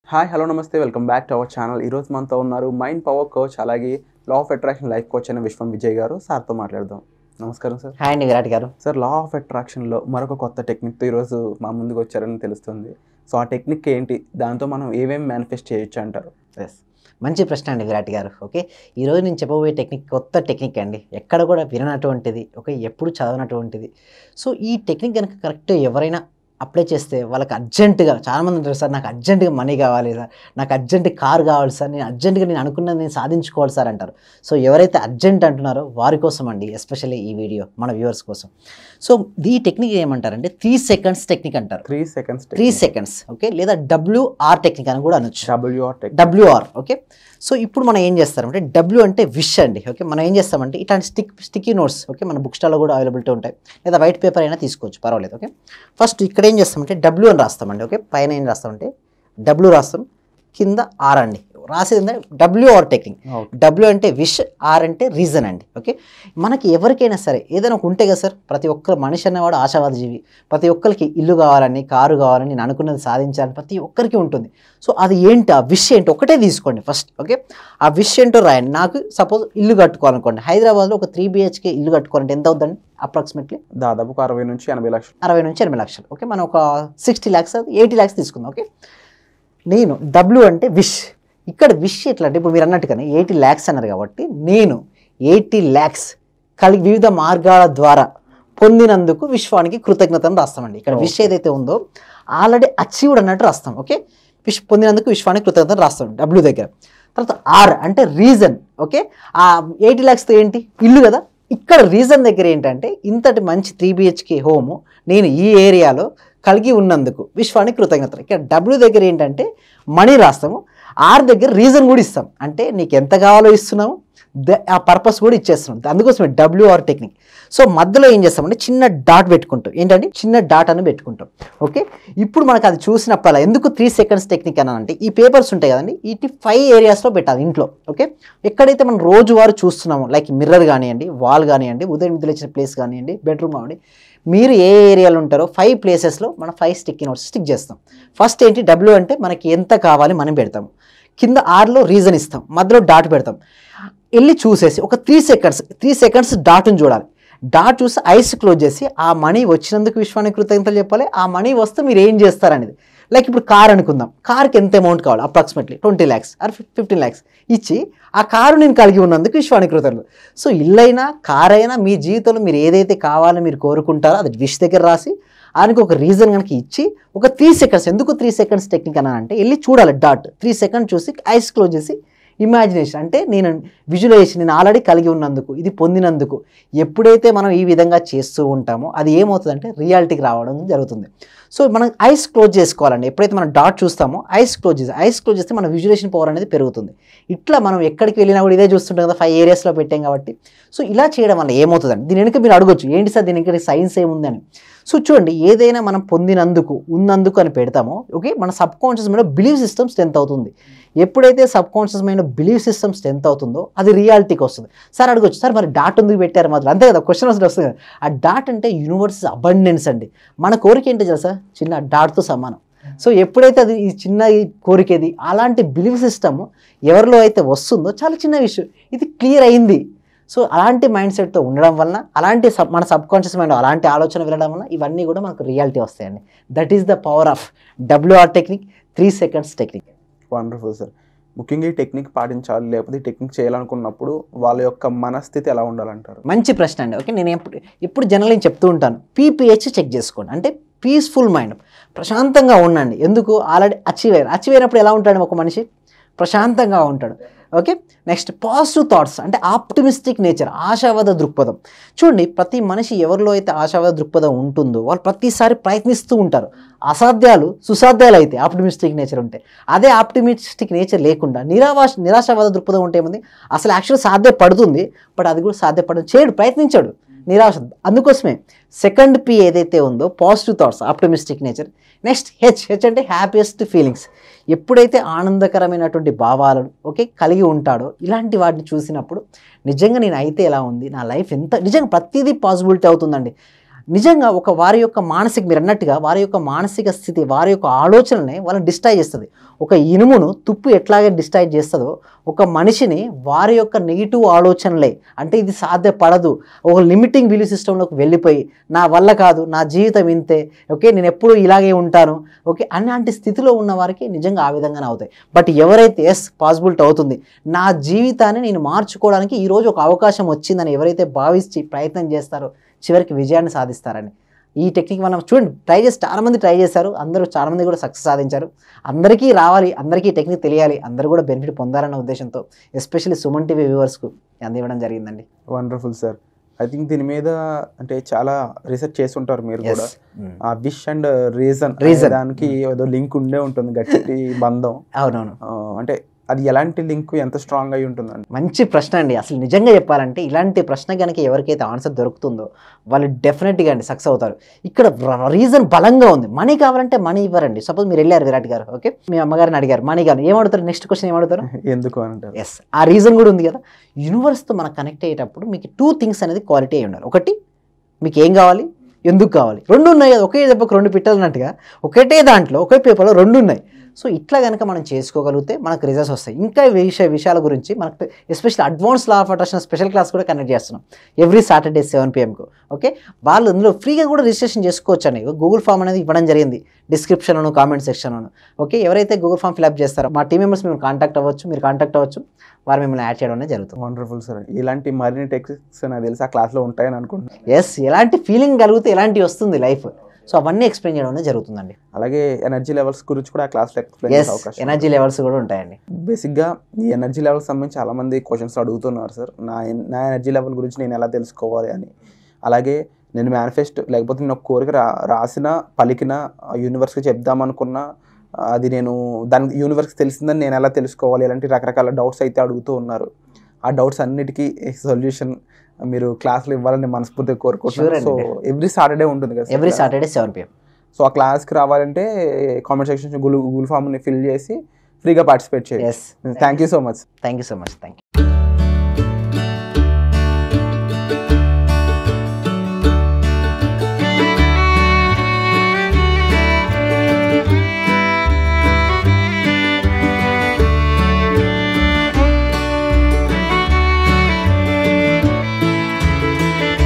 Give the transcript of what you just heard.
Hi hello namaste welcome back to our channel ఈరోజు మనతో ఉన్నారు మైండ్ పవర్ కోచ్ అలాగే law of attraction life coach అయిన విశ్వం విజయ్ గారు సార్తో మాట్లాడదాం నమస్కారం సార్ హాయ్ అండి విరాట్ గారు సార్ లా ఆఫ్ అట్రాక్షన్లో మరొక కొత్త టెక్నిక్తో ఈరోజు మా ముందుకు వచ్చారని తెలుస్తుంది సో ఆ టెక్నిక్ ఏంటి దాంతో మనం ఏమేమి మేనిఫెస్ట్ చేయొచ్చు అంటారు ఎస్ మంచి ప్రశ్న అండి విరాట్ గారు ఓకే ఈరోజు నేను చెప్పబోయే టెక్నిక్ కొత్త టెక్నిక్ అండి ఎక్కడ కూడా విననటువంటిది ఓకే ఎప్పుడు చదవనటువంటిది సో ఈ టెక్నిక్ కనుక కరెక్ట్ ఎవరైనా అప్లై చేస్తే వాళ్ళకి అర్జెంటుగా చాలామంది ఉంటారు సార్ నాకు అర్జెంటుగా మనీ కావాలి సార్ నాకు అర్జెంట్ కార్ కావాలి సార్ నేను అర్జెంటుగా నేను అనుకున్నది నేను సాధించుకోవాలి సార్ అంటారు సో ఎవరైతే అర్జెంట్ అంటున్నారో వారి కోసం అండి ఎస్పెషల్లీ ఈ వీడియో మన వ్యూవర్స్ కోసం సో ఈ టెక్నిక్ ఏమంటారంటే త్రీ సెకండ్స్ టెక్నిక్ అంటారు three seconds three seconds okay లేదా డబ్ల్యూఆర్ టెక్నిక్ అని కూడా అనొచ్చు W R tech W R okay so ఇప్పుడు మనం ఏం చేస్తామంటే డబ్ల్యూ అంటే విష్ అండి ఓకే మనం ఏం చేస్తామంటే ఇట్లాంటి స్టిక్ స్టిక్కీ నోట్స్ ఓకే మన బుక్ స్టాల్లో కూడా అవైలబిలిటీ ఉంటాయి లేదా వైట్ పేపర్ అయినా తీసుకోవచ్చు పర్వాలేదు ఓకే ఫస్ట్ ఇక్కడ ఏం చేస్తామంటే డబ్ల్యూ అని రాస్తామండి ఓకే పైన ఏం రాస్తామంటే డబ్ల్యూ రాస్తాం కింద ఆర్ అండి రాసేది ఏంటంటే డబ్ల్యూ ఆర్ టెక్నిక్ డబ్ల్యూ అంటే విష్ ఆర్ అంటే రీజన్ అండి ఓకే మనకి ఎవరికైనా సరే ఏదైనా ఒక ఉంటే కదా సార్ ప్రతి ఒక్కరు మనిషి అనేవాడు ఆశావాద జీవి ప్రతి ఒక్కరికి ఇల్లు కావాలని కారు కావాలని నేను అనుకున్నది సాధించాలని ప్రతి ఒక్కరికి ఉంటుంది సో అది ఏంటి ఆ విష్ ఏంటి ఒకటే తీసుకోండి ఫస్ట్ ఓకే ఆ విష్ ఏంటో రాయండి నాకు సపోజ్ ఇల్లు కట్టుకోవాలనుకోండి హైదరాబాద్లో ఒక త్రీ బిహెచ్కే ఇల్లు కట్టుకోవాలంటే ఎంత అవుతుందండి అప్రాక్సిమేట్లీ దాదాపు ఒక అరవై నుంచి ఎనభై లక్షలు అరవై నుంచి ఎనభై లక్షలు ఓకే మనం ఒక సిక్స్టీ ల్యాక్స్ ఎయిటీ ల్యాక్స్ తీసుకుందాం ఓకే నేను డబ్ల్యూ అంటే విష్ ఇక్కడ విష్ ఎట్లా అంటే ఇప్పుడు మీరు అన్నట్టుగానే ఎయిటీ ల్యాక్స్ అన్నారు కాబట్టి నేను ఎయిటీ ల్యాక్స్ కలిగి వివిధ మార్గాల ద్వారా పొందినందుకు విశ్వానికి కృతజ్ఞతను రాస్తామండి ఇక్కడ విష్ ఏదైతే ఉందో ఆల్రెడీ అచీవ్డ్ అన్నట్టు రాస్తాం ఓకే విష్ పొందినందుకు విశ్వానికి కృతజ్ఞతను రాస్తాం డబ్ల్యూ దగ్గర తర్వాత ఆర్ అంటే రీజన్ ఓకే ఆ ఎయిటీ ల్యాక్స్తో ఏంటి ఇల్లు కదా ఇక్కడ రీజన్ దగ్గర ఏంటంటే ఇంతటి మంచి త్రీ బిహెచ్కే హోము నేను ఈ ఏరియాలో కలిగి ఉన్నందుకు విశ్వానికి కృతజ్ఞతలు ఇక్కడ డబ్ల్యూ దగ్గర ఏంటంటే మనీ రాస్తాము ఆర్ దగ్గర రీజన్ కూడా ఇస్తాం అంటే నీకు ఎంత కావాలో ఇస్తున్నాము ద- ఆ పర్పస్ కూడా ఇచ్చేస్తున్నాం అందుకోసమే డబ్ల్యూఆర్ టెక్నిక్ సో మధ్యలో ఏం చేస్తామంటే చిన్న డాట్ పెట్టుకుంటాం ఏంటంటే చిన్న డాట్ అని పెట్టుకుంటాం ఓకే ఇప్పుడు మనకు అది చూసినప్పుడు ఎందుకు త్రీ సెకండ్స్ టెక్నిక్ అని అంటే ఈ పేపర్స్ ఉంటాయి కదండి వీటి ఫైవ్ ఏరియాస్లో పెట్టాలి ఇంట్లో ఓకే ఎక్కడైతే మనం రోజువారు చూస్తున్నామో లైక్ మిర్రర్ కానివ్వండి వాల్ కానివ్వండి ఉదయం నిద్ర ఇచ్చిన ప్లేస్ కానివ్వండి బెడ్రూమ్ కానివ్వండి మీరు ఏ ఏరియాలో ఉంటారో ఫైవ్ ప్లేసెస్లో మనం ఫైవ్ స్టిక్ నోట్స్ స్టిక్ చేస్తాం ఫస్ట్ ఏంటి డబ్ల్యూ అంటే మనకి ఎంత కావాలి మనం పెడతాము కింద ఆర్లో రీజన్ ఇస్తాం మధ్యలో డాట్ పెడతాం వెళ్ళి చూసేసి ఒక త్రీ సెకండ్స్ త్రీ సెకండ్స్ డాట్ని చూడాలి డాట్ చూసి ఐస్ క్లోజ్ చేసి ఆ మనీ వచ్చినందుకు విశ్వానికి కృతజ్ఞతలు చెప్పాలి ఆ మనీ వస్తే మీరు ఏం చేస్తారనేది లైక్ ఇప్పుడు కార్ అనుకుందాం కార్కి ఎంత అమౌంట్ కావాలి approximately twenty lakhs or fifteen lakhs ఇచ్చి ఆ కారు నేను కలిగి ఉన్నందుకు విశ్వానికి కృతజ్ఞతలు సో ఇల్లైనా కార్ అయినా మీ జీవితంలో మీరు ఏదైతే కావాలని మీరు కోరుకుంటారో అది విష్ దగ్గర రాసి ఆయనకి ఒక రీజన్ కనుక ఇచ్చి ఒక త్రీ సెకండ్స్ ఎందుకు త్రీ సెకండ్స్ టెక్నిక్ అని అంటే వెళ్ళి చూడాలి డాట్ త్రీ సెకండ్ చూసి ఐస్ క్లోజ్ చేసి ఇమాజినేషన్ అంటే నేను విజువలైజేషన్ నేను ఆల్రెడీ కలిగి ఉన్నందుకు ఇది పొందినందుకు ఎప్పుడైతే మనం ఈ విధంగా చేస్తూ ఉంటామో అది ఏమవుతుందంటే రియాలిటీకి రావడం జరుగుతుంది సో మనం ఐస్ క్లోజ్ చేసుకోవాలండి ఎప్పుడైతే మనం డాట్ చూస్తామో ఐస్ క్లోజ్ చేసి ఐస్ క్లోజ్ చేస్తే మన విజువలేషన్ పవర్ అనేది పెరుగుతుంది ఇట్లా మనం ఎక్కడికి వెళ్ళినా కూడా ఇదే చూస్తుంటాం కదా ఫైవ్ ఏరియాస్లో పెట్టాం కాబట్టి సో ఇలా చేయడం వల్ల ఏమవుతుందండి దీని వెనుక మీరు అడగొచ్చు ఏంటి సార్ దీని వెనుక సైన్స్ ఏముందని సో చూడండి ఏదైనా మనం పొందినందుకు ఉన్నందుకు అని పెడతామో ఓకే మన subconscious mind believe system strength అవుతుంది ఎప్పుడైతే subconscious mind believe system strength అవుతుందో అది రియాలిటీకి వస్తుంది సార్ అడగొచ్చు సార్ మరి డాట్ ఎందుకు పెట్టారు మాత్రం అంతే కదా క్వశ్చన్ వస్తుంది వస్తుంది కదా ఆ డాట్ అంటే యూనివర్స్ అబండెన్స్ అండి మన కోరిక ఏంటో తెలుసా చిన్న డాట్తో సమానం సో ఎప్పుడైతే అది ఈ చిన్న ఈ కోరికేది అలాంటి బిలీవ్ సిస్టమ్ ఎవరిలో అయితే వస్తుందో చాలా చిన్న విషయం ఇది క్లియర్ అయింది సో అలాంటి మైండ్ సెట్తో ఉండడం వలన అలాంటి సబ్ మన సబ్ కాన్షియస్ మైండ్ అలాంటి ఆలోచన వెళ్ళడం వలన ఇవన్నీ కూడా మనకు రియాలిటీ వస్తాయండి that is the power of W R technique three seconds technique wonderful sir ముఖ్యంగా ఈ టెక్నిక్ పాటించాలి లేకపోతే ఈ టెక్నిక్ చేయాలనుకున్నప్పుడు వాళ్ళ యొక్క మనస్థితి ఎలా ఉండాలంటారు మంచి ప్రశ్న అండి ఓకే నేను ఎప్పుడు ఎప్పుడు జనరల్ చెప్తూ ఉంటాను పీపీహెచ్ చెక్ చేసుకోండి అంటే పీస్ఫుల్ మైండ్ ప్రశాంతంగా ఉండండి ఎందుకు ఆల్రెడీ అచీవ్ అయ్యారు అచీవ్ అయినప్పుడు ఎలా ఉంటాడు ఒక మనిషి ప్రశాంతంగా ఉంటాడు ఓకే నెక్స్ట్ పాజిటివ్ థాట్స్ అంటే ఆప్టిమిస్టిక్ నేచర్ ఆశావాద దృక్పథం చూడండి ప్రతి మనిషి ఎవరిలో అయితే ఆశావాద దృక్పథం ఉంటుందో వాళ్ళు ప్రతిసారి ప్రయత్నిస్తూ ఉంటారు అసాధ్యాలు సుసాధ్యాలు అయితే ఆప్టిమిస్టిక్ నేచర్ ఉంటే అదే ఆప్టిమిస్టిక్ నేచర్ లేకుండా నిరావాస నిరాశావాద దృక్పథం ఉంటే ఏముంది అసలు యాక్చువల్ సాధ్యపడుతుంది బట్ అది కూడా సాధ్యపడదు చేయడు ప్రయత్నించాడు నిరాశ అందుకోసమే సెకండ్ పి ఏదైతే ఉందో positive thoughts optimistic nature next H H అంటే హ్యాపీయెస్ట్ ఫీలింగ్స్ ఎప్పుడైతే ఆనందకరమైనటువంటి భావాలను ఓకే కలిగి ఉంటాడో ఇలాంటి వాటిని చూసినప్పుడు నిజంగా నేను అయితే ఎలా ఉంది నా లైఫ్ ఎంత నిజంగా ప్రతిదీ పాసిబిలిటీ అవుతుందండి నిజంగా ఒక వారి యొక్క మానసిక మీరు అన్నట్టుగా వారి యొక్క మానసిక స్థితి వారి యొక్క ఆలోచనని వాళ్ళని డిస్ట్రాయ్ చేస్తుంది ఒక ఇనుమును తుప్పు ఎట్లాగే డిస్ట్రాయ్ చేస్తుందో ఒక మనిషిని వారి యొక్క నెగిటివ్ ఆలోచనలే అంటే ఇది సాధ్యపడదు ఒక లిమిటింగ్ బిలీవ్ సిస్టంలోకి వెళ్ళిపోయి నా వల్ల కాదు నా జీవితం ఇంతే ఓకే నేను ఎప్పుడూ ఇలాగే ఉంటాను ఓకే అలాంటి స్థితిలో ఉన్న వారికి నిజంగా ఆ విధంగానే అవుతాయి బట్ ఎవరైతే ఎస్ పాసిబిలిటీ అవుతుంది నా జీవితాన్ని నేను మార్చుకోవడానికి ఈరోజు ఒక అవకాశం వచ్చిందని ఎవరైతే భావించి ప్రయత్నం చేస్తారో చివరికి విజయాన్ని సాధిస్తారని ఈ టెక్నిక్ మనం చూడండి ట్రై చేసి చాలామంది ట్రై చేశారు అందరూ చాలామంది కూడా సక్సెస్ సాధించారు అందరికీ రావాలి అందరికీ ఈ టెక్నిక్ తెలియాలి అందరూ కూడా బెనిఫిట్ పొందాలన్న ఉద్దేశంతో ఎస్పెషల్లీ సుమన్ టీవీ వ్యూవర్స్కు అందివ్వడం జరిగిందండి వండర్ఫుల్ సార్ ఐ థింక్ దీని మీద అంటే చాలా రీసెర్చ్ చేసి ఉంటారు మీరు కూడా ఆ విష్ అండ్ రీజన్ Reason. దానికి ఏదో లింక్ ఉండే ఉంటుంది గట్టి బంధం అవునవును ఆ, అంటే అది ఎలాంటి లింక్ ఎంత స్ట్రాంగ్ అయి ఉంటుందండి మంచి ప్రశ్న అండి అసలు నిజంగా చెప్పాలంటే ఇలాంటి ప్రశ్న కనుక ఎవరికైతే ఆన్సర్ దొరుకుతుందో వాళ్ళు డెఫినెట్గా అండి సక్సెస్ అవుతారు ఇక్కడ రీజన్ బలంగా ఉంది మనీ కావాలంటే మనీ ఇవ్వరండి సపోజ్ మీరు వెళ్ళారు విరాట్ గారు ఓకే మీ అమ్మగారిని అడిగారు మనీ కావాలి ఏమడుతారు నెక్స్ట్ క్వశ్చన్ ఏమడుతారు ఎందుకు అని అంటారు ఎస్ ఆ రీజన్ కూడా ఉంది కదా యూనివర్స్తో మనం కనెక్ట్ అయ్యేటప్పుడు మీకు టూ థింగ్స్ అనేది క్వాలిటీ అయి ఉండాలి ఒకటి మీకు ఏం కావాలి ఎందుకు కావాలి రెండు ఉన్నాయి కదా ఒకే దెబ్బకు రెండు పిట్టలు అన్నట్టుగా ఒకటే దాంట్లో ఒకే పేపర్లో రెండు ఉన్నాయి సో ఇట్లా కనుక మనం చేసుకోగలిగితే మనకు రిజల్ట్స్ వస్తాయి ఇంకా విషయ విషయాల గురించి మనకు especially advance law of attraction special class కూడా కండక్ట్ చేస్తున్నాం ఎవ్రీ సాటర్డే సెవెన్ పిఎంకు ఓకే వాళ్ళు అందులో ఫ్రీగా కూడా రిజిస్ట్రేషన్ చేసుకోవచ్చు అండి గూగుల్ ఫామ్ అనేది ఇవ్వడం జరిగింది డిస్క్రిప్షన్లోను కామెంట్ సెక్షన్లోను ఓకే ఎవరైతే గూగుల్ ఫామ్ ఫిల్అప్ చేస్తారో మా టీం మెంబర్స్ మేము కాంటాక్ట్ అవ్వచ్చు మీరు కాంటాక్ట్ అవ్వచ్చు వారు మిమ్మల్ని యాడ్ చేయడం అనేది జరుగుతుంది వండర్ఫుల్ సార్ ఇలాంటి మరిన్ని టెక్నిక్స్ నాకు తెలిసి ఆ క్లాస్లో ఉంటాయని అనుకుంటున్నాను ఎస్ ఎలాంటి ఫీలింగ్ కలిగితే ఎలాంటి వస్తుంది లైఫ్ సో అవన్నీ ఎక్స్ప్లెయిన్ చేయడం అనేది జరుగుతుందండి అలాగే ఎనర్జీ లెవెల్స్ గురించి కూడా ఆ క్లాస్లో ఎక్స్ప్లెయిన్ ఎస్ చేసే అవకాశం ఎనర్జీ లెవెల్స్ కూడా ఉంటాయండి బేసిక్గా ఈ ఎనర్జీ లెవెల్స్ సంబంధించి చాలా మంది క్వశ్చన్స్ అడుగుతున్నారు సార్ నా ఎన్- నా ఎనర్జీ లెవెల్ గురించి నేను ఎలా తెలుసుకోవాలి అని అలాగే నేను మేనిఫెస్ట్ లేకపోతే నేను ఒక కోరిక రా రాసిన పలికిన యూనివర్స్కి చెప్దామనుకున్నా అది నేను దాని యూనివర్స్కి తెలిసిందని నేను ఎలా తెలుసుకోవాలి ఇలాంటి రకరకాల డౌట్స్ అయితే అడుగుతూ ఉన్నారు ఆ డౌట్స్ అన్నిటికీ సొల్యూషన్ మీరు క్లాస్లో ఇవ్వాలని మనస్ఫూర్తిగా Sure కోరుకుంటున్నాను అండి. సో ఎవ్రీ సాటర్డే ఉంటుంది కదా every sir Saturday seven PM so ఆ క్లాస్కి రావాలంటే కామెంట్ సెక్షన్ గూగుల్ గూగుల్ ఫామ్ని ఫిల్ చేసి ఫ్రీగా పార్టిసిపేట్ చేయండి yes thank you so much thank you so much thank you